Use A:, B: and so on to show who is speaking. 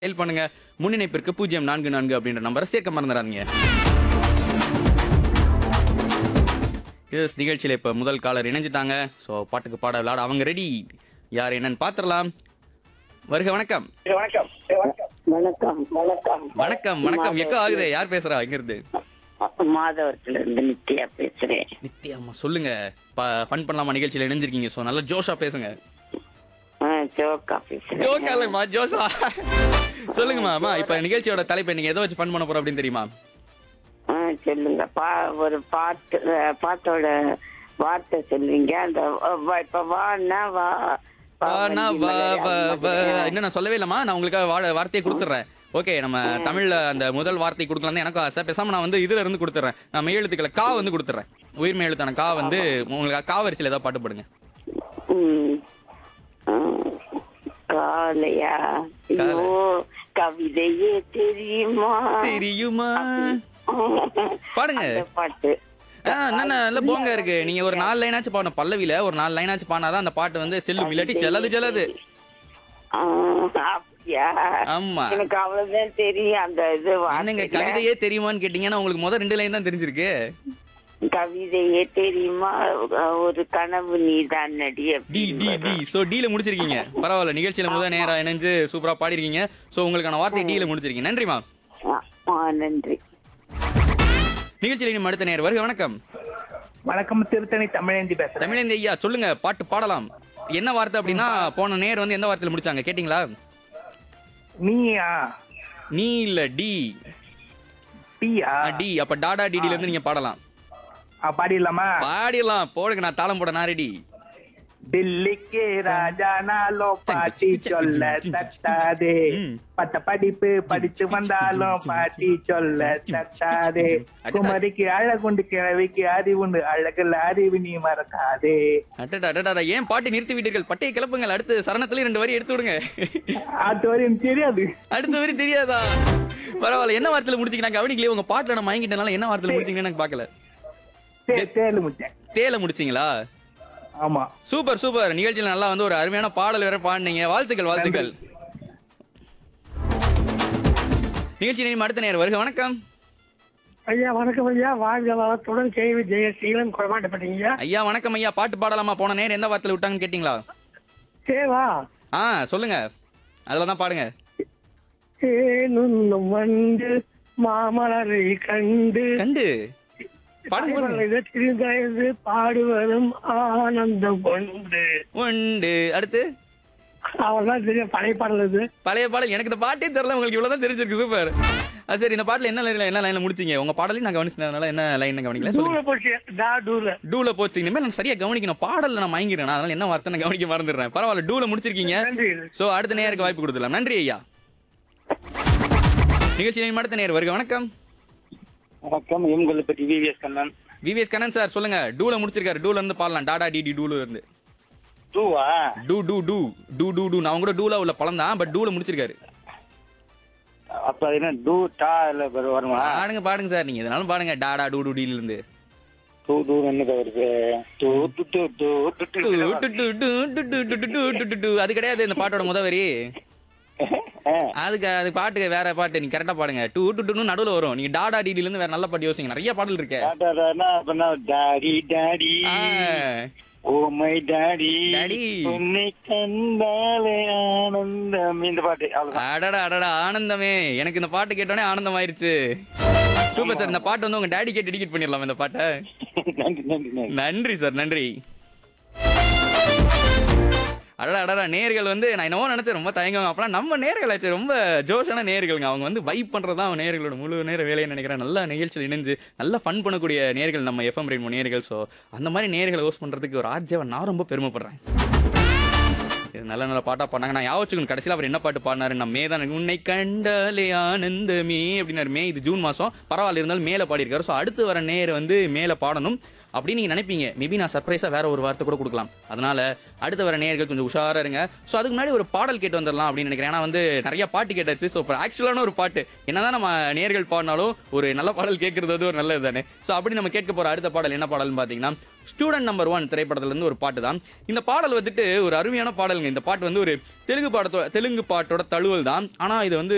A: Help பண்ணுங்க முன்னிணைப்பிற்கு பூஜ்ஜியம் நான்கு நான்கு அப்படின்ற நம்பரை சேர்க்க மறந்துடாதீங்க எஸ் நிகழ்ச்சியில் இப்போ முதல் காலர் இணைஞ்சிட்டாங்க ஸோ பாட்டுக்கு பாட விளையாட அவங்க ரெடி யார் என்னன்னு பார்த்துடலாம் வருக வணக்கம்
B: வணக்கம் வணக்கம் வணக்கம்
A: வணக்கம் வணக்கம் எக்கோ ஆகுது யார் பேசுறா இங்கிருந்து
B: மாதவரத்துல இருந்து நித்யா பேசுறேன்
A: நித்யாம்மா சொல்லுங்க ஃபன் பண்ணலாமா நிகழ்ச்சியில் இணைஞ்சிருக்கீங்க ஸோ நல்லா ஜோஷா பேசுங்க
B: ஆ, ஜோக்கா பேசுறேன்
A: ஜோக்கா இல்லைம்மா ஜோஷா சொல்லுங்கம்மா அம்மா இப்போ நிகழ்ச்சியோட தலைப்பை நீங்க எதை வச்சு ஃபன் பண்ண போறோம் அப்படின்னு தெரியுமா
B: ஆ, சொல்லுங்க பா ஒரு பாட்டு அஹ், பாட்டோட வார்த்தை சொல்லுவீங்க அந்த அஹ், வா- இப்ப வான்னா வா வா,
A: ஆனா,
B: வண்டி
A: வா,
B: மலரே,
A: வா,
B: அந்த
A: வா.
B: மாதிரி.
A: இன்னும் நான் சொல்லவே இல்லம்மா நான் உங்களுக்கு வா- வார்த்தையை கொடுத்துட்றேன் ஓகே நம்ம தமிழ்ல அந்த முதல் வார்த்தை கொடுக்கலாம் தான் எனக்கும் ஆசை பேசாம நான் வந்து இதுல இருந்து கொடுத்துறேன் நான் மெய் எழுத்துக்களை கா வந்து கொடுத்துறேன் உயிர்மை எழுத்தான கா வந்து உங்களுக்கு கா வரிசையில் ஏதாவது பாட்டு பாடுங்க
B: ம். ஆ, காலையா ஐயோ கவிதையே தெரியுமா
A: தெரியுமா பாடுங்க
B: அந்த பாட்டு
A: ஆ, என்னண்ணா நல்ல போங்க இருக்கு நீங்க ஒரு நாலு லைனாச்சும் பாடணும் பல்லவியில ஒரு நாலு லைனாச்சும் பாடினாதான் அந்த பாட்டு வந்து செல்லும் இல்லாட்டி செல்லது செல்லது
B: ஆ, அப்படியா
A: ஆமா
B: எனக்கு அவ்வளவுதான் தெரியும் அந்த இது
A: என்னங்க
B: வார்த்தையில.
A: கவிதையே தெரியுமான்னு கேட்டீங்கன்னா உங்களுக்கு முதல் ரெண்டு லைன் தான் தெரிஞ்சிருக்கு
B: கவிதையே தெரியுமா ஒரு கனவு நீதான் நடி
A: டி டி டி சோ ல முடிச்சிருக்கீங்க பரவாயில்ல நிகழ்ச்சியில முதல் நேரா இணைஞ்சு சூப்பரா பாடிருக்கீங்க சோ உங்களுக்கான வார்த்தை டி ல முடிச்சிருக்கீங்க நன்றிமா
B: நன்றி
A: நிகழ்ச்சியில இனி அடுத்த நேரம் வருக வணக்கம்
C: வணக்கம் திருத்தணி தமிழேந்தி பேசுறேன்
A: தமிழேந்தி ஐயா சொல்லுங்க பாட்டு பாடலாம் என்ன வார்த்தை அப்படின்னா போன நேர் வந்து எந்த வார்த்தையில முடிச்சாங்க கேட்டிங்களா
C: நீயா
A: நீ இல்ல டி
C: டீயா
A: டி அப்ப டாடா டிடில இருந்து நீங்க பாடலாம்
C: ஆ, பாடிடலாமா
A: பாடிடலாம் போடுங்க நான் தாளம் போட நான் ரெடி
C: டில்லிக்கு ராஜா நாளோ பாட்டி சொல்ல தட்டாதே
A: ம்.
C: பட்ட படிப்பு படிச்சு வந்தாலும் பாட்டி சொல்ல தட்டாதே குமரிக்கு அழகுண்டு கிழவிக்கு அறிவுண்டு அழகுல அறிவு நீ மறக்காதே
A: அடடா அடடா ஏன் பாட்டு நிறுத்தி விட்டீர்கள் பட்டையை கிளப்புங்கள் அடுத்து சரணத்துல ரெண்டு வரி எடுத்து விடுங்க
C: அது வரையும் தெரியாது
A: அடுத்த வரி தெரியாதா பரவாயில்ல என்ன வார்த்தையில முடிச்சீங்க நான் கவனிக்கலையே உங்க பாட்டுல நான் மயங்கிட்டனால என்ன வார்த்தையில முடிச்சீங்கன்னு எனக்கு பார்க்கல
C: தே- தேலு முட்டேன்
A: தேல முடிச்சீங்களா
C: ஆமா
A: சூப்பர் சூப்பர் நிகழ்ச்சியில நல்லா வந்து ஒரு அருமையான பாடல் வேற பாடினீங்க வாழ்த்துக்கள் வாழ்த்துக்கள் நிகழ்ச்சி நேரம் அடுத்த நேரம் வருக வணக்கம்
D: ஐயா வணக்கம் ஐயா வாழ்க வளத்துடன் கேள்வி ஜெயசீலன் குழமாட்டப்பட்டீங்க
A: ஐயா வணக்கம் ஐயா பாட்டு பாடலாமா போன நேரம் எந்த வார்த்தையில விட்டாங்கன்னு கேட்டிங்களா
D: சேவா
A: ஆ சொல்லுங்க அதுல தான் பாடுங்க
D: ஏனும் வந்து மாமலரை கண்டு
A: கண்டு பாடுங்க பாடுங்க
D: தலைவனை திரிந்தயந்து பாடுவதும் ஆனந்தம் கொண்டு
A: உண்டு அடுத்து
D: அவர்தான் தெரியும் பழைய பாடல் இது
A: பழைய பாடல் எனக்கு இந்த பாட்டே தெரியல உங்களுக்கு இவ்வளவுதான் தெரிஞ்சிருக்கு சூப்பர் அது சரி இந்த பாட்டுல என்ன லைன்ல என்ன லைன்ல முடிச்சீங்க உங்க பாடலையும் நான் கவனிச்சதுனால என்ன லைன் கவனிக்கல சொல்லுங்க
D: தூர போச்சு டா டூல
A: டூல போச்சு இனிமேல் நான் சரியா கவனிக்கணும் பாடல்ல நான் மயங்கிறேன் அதனால என்ன வார்த்தை நான் கவனிக்க மறந்துடுறேன் பரவாயில்ல டூல முடிச்சிருக்கீங்க
D: நன்றி
A: சோ அடுத்த நேருக்கு வாய்ப்பு கொடுத்துடலாம் நன்றி ஐயா நிகழ்ச்சி நேரம் அடுத்த நேர் வருக வணக்கம்
E: வணக்கம் எம்கொல்லப்பட்டி V V S Kannan
A: V V S Kannan sir சொல்லுங்க டூல முடிச்சிருக்காரு டூல இருந்து பாடலாம் டாடா டிடி டூல இருந்து
E: டூவா
A: டூ டூ டூ டூ டூ டூ நான் கூட டூல உள்ள பழம் தான் பட் டூல முடிச்சிருக்காரு
E: அப்ப அது என்ன டூ டா இல்ல வரு- வருமா
A: பாடுங்க பாடுங்க சார் நீங்க எதனாலும் பாடுங்க டாடா டூ டூ டில இருந்து
E: டூ டூ என்னது வருது டூ டூ டூ டூ டூ டூ
A: டு,
E: டூ.
A: டு, டு, டு, டு, டு, டு, டு, டு, டு, டு, டு. அது கிடையாது இந்த பாட்டோட முத வரி
E: ஆ,
A: அதுக்கு அது பாட்டுக்கு வேற பாட்டு நீங்க கரெக்டா பாடுங்க டூ டு டுன்னு நடுவுல வரும் நீங்க டாடா டிடில இருந்து வேற நல்ல பாட்டு யோசிங்க நிறைய பாடல் இருக்கு
E: டாடாடானா, அப்பனா டாடி டாடி
A: ஆ,
E: ஓ மை டாடி
A: டாடி.
E: உன்னை கண்டாலே ஆனந்தம் இந்த பாட்டு அவ்வளவுதான்
A: அடடா அடடா ஆனந்தமே எனக்கு இந்த பாட்டு கேட்டோடனே ஆனந்தம் ஆயிருச்சு சூப்பர் சார் இந்த பாட்டு வந்து உங்க டாடி கேட்டு டிக்கெட் பண்ணிடலாம் இந்த பாட்டை
E: நன்றி நன்றி நன்றி
A: நன்றி சார் நன்றி அடடா அடடா நேர்கள் வந்து நான் என்னவோ நினைச்சேன் ரொம்ப தயங்குவாங்க அப்பலாம் நம்ம நேர்கள் ஆச்சு ரொம்ப ஜோஷான நேர்களுங்க அவங்க வந்து வைப் பண்றதா அவங்க நேர்களோட முழு நேர வேலையை நினைக்கிறேன் நல்ல நிகழ்ச்சியில் இணைஞ்சு நல்லா ஃபன் பண்ணக்கூடிய நேர்கள் நம்ம எஃப்எம் ரெயின்போ நேர்கள் ஸோ அந்த மாதிரி நேர்களை ஹோஸ்ட் பண்றதுக்கு ஒரு ஆர்ஜியாவை நான் ரொம்ப பெருமைப்படுறேன் இது நல்ல நல்ல பாட்டா பாடினாங்க நான் யாவச்சுக்கணும் கடைசியில் அவர் என்ன பாட்டு பாடினாரு நான் மே தான் உன்னை கண்டாலே ஆனந்தமே அப்படின்னாரு மே இது ஜூன் மாசம் பரவாயில்ல இருந்தாலும் மேலே பாடியிருக்காரு ஸோ அடுத்து வர நேர் வந்து மேலே பாடணும் அப்படின்னு நீங்க நினைப்பீங்க மேபி நான் சர்ப்ரைஸா வேற ஒரு வார்த்தை கூட கொடுக்கலாம் அதனால அடுத்து வர நேர்கள் கொஞ்சம் உஷாரா இருங்க ஸோ அதுக்கு முன்னாடி ஒரு பாடல் கேட்டு வந்துடலாம் அப்படின்னு நினைக்கிறேன் ஏன்னா வந்து நிறைய பாட்டு கேட்டாச்சு ஸோ இப்போ ஆக்சுவலான ஒரு பாட்டு என்னதான் நம்ம நேர்கள் பாடினாலும் ஒரு நல்ல பாடல் கேட்கறது வந்து ஒரு நல்லது தானே ஸோ அப்படி நம்ம கேட்க போற அடுத்த பாடல் என்ன பாடல்னு பார்த்தீங்கன்னா ஸ்டூடெண்ட் நம்பர் ஒன் திரைப்படத்துல இருந்து ஒரு பாட்டு தான் இந்த பாடல் வந்துட்டு ஒரு அருமையான பாடலுங்க இந்த பாட்டு வந்து ஒரு தெலுங்கு பாடத்தோட தெலுங்கு பாட்டோட தழுவல் தான் ஆனா இது வந்து